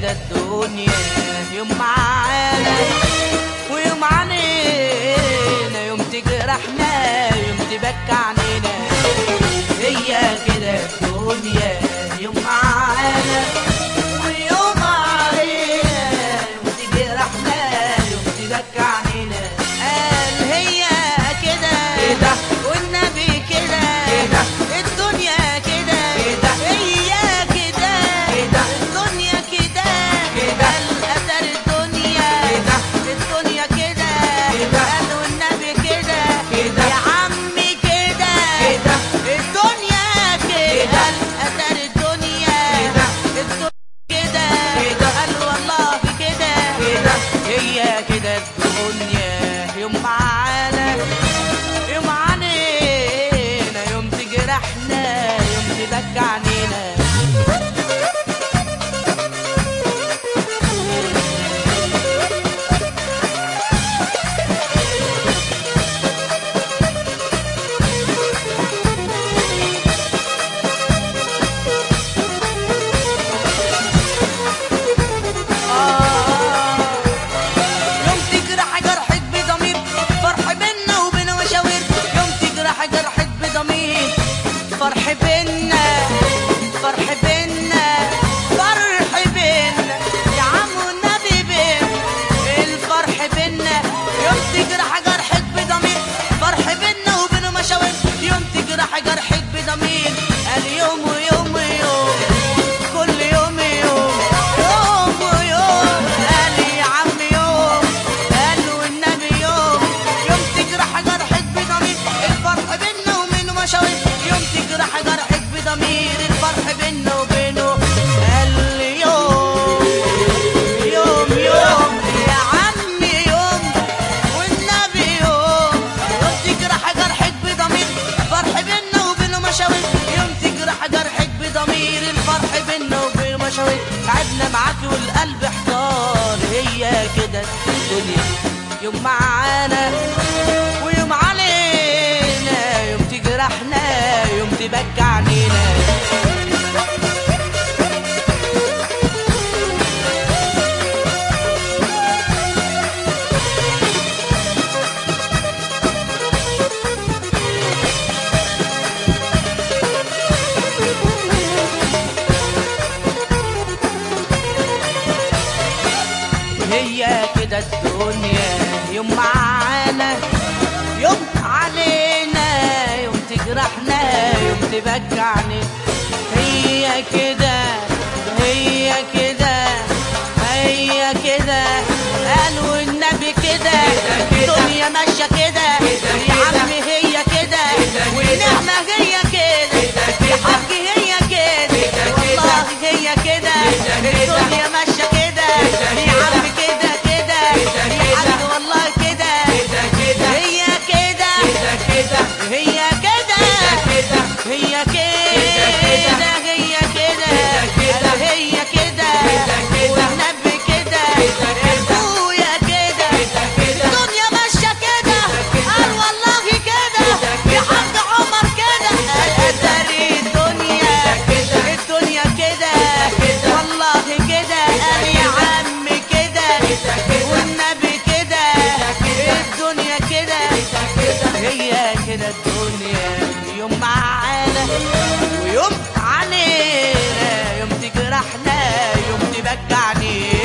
كده الدنيا يوم معانا ويوم علينا يوم تجرحنا يوم تبكى عنينا هي كده الدنيا يوم معانا ويوم علينا يوم تجرحنا يوم تبكى عنينا قال هي كده كده. والنبي كده كده. الدنيا كده كده. هي كده كده. الدنيا كده كده. الأثر الدنيا كده. الدنيا كده كده. قال والنبي كده كده. يا عمي كده كده. الدنيا كده كده. أثر الدنيا كده. الدنيا كده كده. قال والله كده كده. هي كده الدنيا يوم معانا يوم علينا يوم تجرحنا يوم تبكى عنينا يوم تجرح جرحك بضمير فرح بينا وبين مشاوير يوم تجرح جرحك بضمير فرح بينا فرح بينا فرح بينا يا عم والنبي بينا الفرح بينا يوم تجرح جرحك بضمير فرح بينا وبين مشاوير يوم تجرح جرحك بضمير اليوم ويوم ويوم كل يوم يوم يوم ويوم قال يا عم يوم قال والنبي يوم يوم تجرح جرحك بضمير الفرح بينا وبينه مشاوير يوم تجرح جرحك بضمير الفرح بينا وبينه قال يوم يوم يوم يا عم يوم والنبي يوم يوم تجرح جرحك بضمير فرح بينا وبينه مشاوير يوم تجرح جرحك بضمير الفرح بينا وبينه مشاوير تعبنا معاكي والقلب احتار هي كده الدنيا يوم معانا ويوم علينا يوم تجرحنا يوم تبكى عنينا هي كده الدنيا يوم معانا يوم علينا يوم تجرحنا يوم تبكى عنينا هي كده هي كده هي كده قالوا النبي كده الدنيا ماشيه كده يا عم هي كده والنعمه هي كده يا حاج هي كده والله هي كده الدنيا ماشيه كده يا عم كده كده يا حاج والله كده هي كده هي كده هي كده هي كده قال هي كده والنبي كده ابويا كده الدنيا ماشيه كده قال والله كده يا حاج عمر كده قال اتاري الدنيا الدنيا كده والله كده قال يا عم كده والنبي كده الدنيا كده هي كده الدنيا يوم معانا ويوم علينا يوم تجرحنا يوم تبكى علينا